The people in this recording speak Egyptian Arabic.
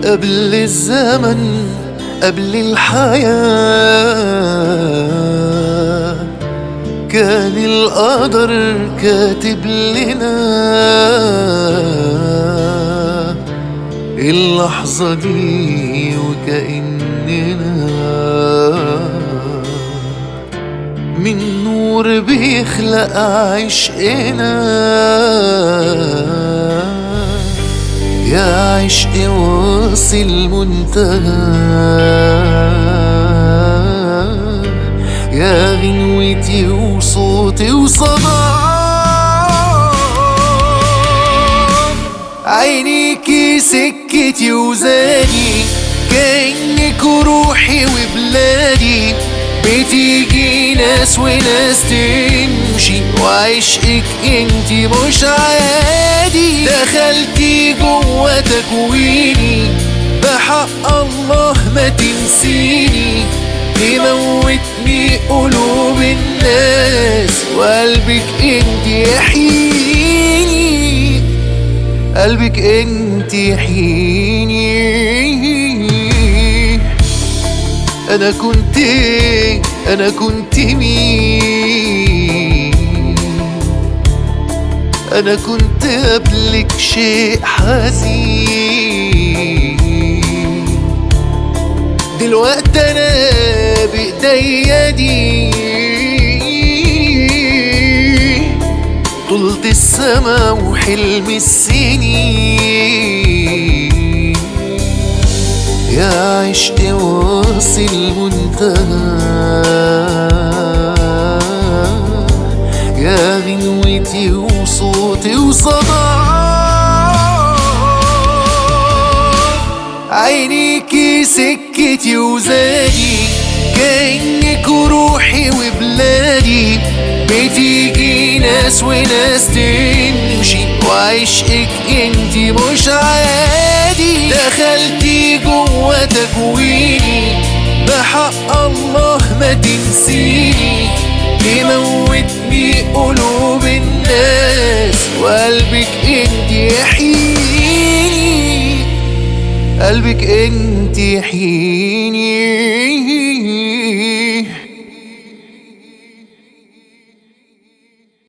قبل الزمن قبل الحياة كان القدر كاتب لنا اللحظة دي وكأننا من نور بيخلق عشقنا يا عشق وصل منتهى يا غنوتي وصوتي وصداك عينيكي سكتي وزادي كأنك روحي وبلادي بتيجي ناس وناس تمشي وعشقك انتي مش عادي دخلتي جوه تكويني بحق الله ما تنسيني تموتني قلوب الناس وقلبك انتي يحييني قلبك انتي يحييني انا كنت إيه؟ انا كنت مين انا كنت قبلك شيء حزين دلوقتي انا بايديا دي طولت السما وحلم السنين يا عشق واصل منتهى يا غنوتي وصوتي وصداك عينيكي سكتي وزادي كأنك روحي وبلادي بتيجي ناس وناس تمشي وعشقك انتي مش عادي دخلتي جوه تكويني بحق الله ما تنسيني تموتني قلوب الناس وقلبك انتي يحييني قلبك انتي يحييني